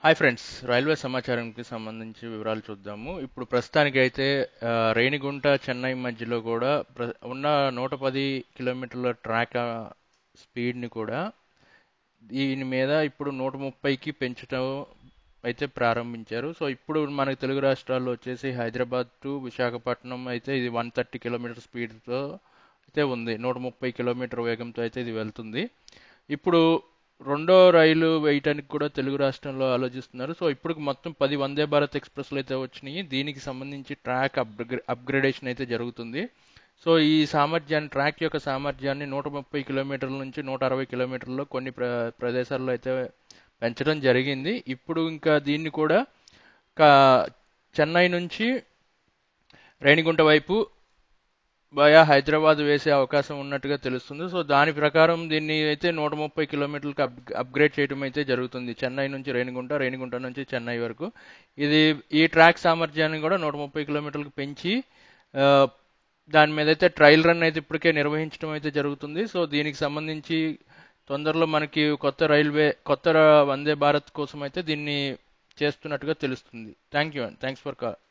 hi friends railway సమాచారంకి సంబంధించి వివరాలు చూద్దాము ఇప్పుడు ప్రస్తుతానికి అయితే ఆ, రేణిగుంట చెన్నై మధ్యలో కూడా ప్ర- ఉన్న నూట పది కిలోమీటర్ల ట్రాక్ ఆ, స్పీడ్ని కూడా దీని మీద ఇప్పుడు నూట ముప్పైకి పెంచడం అయితే ప్రారంభించారు సో ఇప్పుడు మనకి తెలుగు రాష్ట్రాల్లో వచ్చేసి హైదరాబాద్ టు విశాఖపట్నం అయితే ఇది వన్ థర్టీ కిలోమీటర్ స్పీడ్తో అయితే ఉంది నూట ముప్పై కిలోమీటర్ వేగంతో అయితే ఇది వెళ్తుంది ఇప్పుడు రెండో రైలు వేయటానికి కూడా తెలుగు రాష్ట్రంలో ఆలోచిస్తున్నారు సో ఇప్పుడు మొత్తం పది వందే భారత్ ఎక్స్ప్రెస్లు అయితే వచ్చినాయి దీనికి సంబంధించి ట్రాక్ అప్గ్రే అప్గ్రేడేషన్ అయితే జరుగుతుంది సో ఈ సామర్థ్యాన్ని ట్రాక్ యొక్క సామర్థ్యాన్ని నూట ముప్పై కిలోమీటర్ల నుంచి నూట అరవై కిలోమీటర్లలో కొన్ని ప్ర ప్రదేశాల్లో అయితే పెంచడం జరిగింది ఇప్పుడు ఇంకా దీన్ని కూడా కా- చెన్నై నుంచి రేణిగుంట వైపు వయా హైదరాబాద్ వేసే అవకాశం ఉన్నట్టుగా తెలుస్తుంది సో దాని ప్రకారం దీన్ని అయితే నూట ముప్పై కిలోమీటర్లకు అప్ అప్గ్రేడ్ చేయడం అయితే జరుగుతుంది చెన్నై నుంచి రేణిగుంట రేణిగుంట నుంచి చెన్నై వరకు ఇది ఈ ట్రాక్ సామర్థ్యాన్ని కూడా నూట ముప్పై కిలోమీటర్లకు పెంచి ఆ, దాని మీద అయితే ట్రయల్ రన్ అయితే ఇప్పటికే నిర్వహించడం అయితే జరుగుతుంది సో దీనికి సంబంధించి తొందరలో మనకి కొత్త రైల్వే కొత్త వందే భారత్ కోసం అయితే దీన్ని చేస్తున్నట్టుగా తెలుస్తుంది థ్యాంక్ యూ థ్యాంక్స్ ఫర్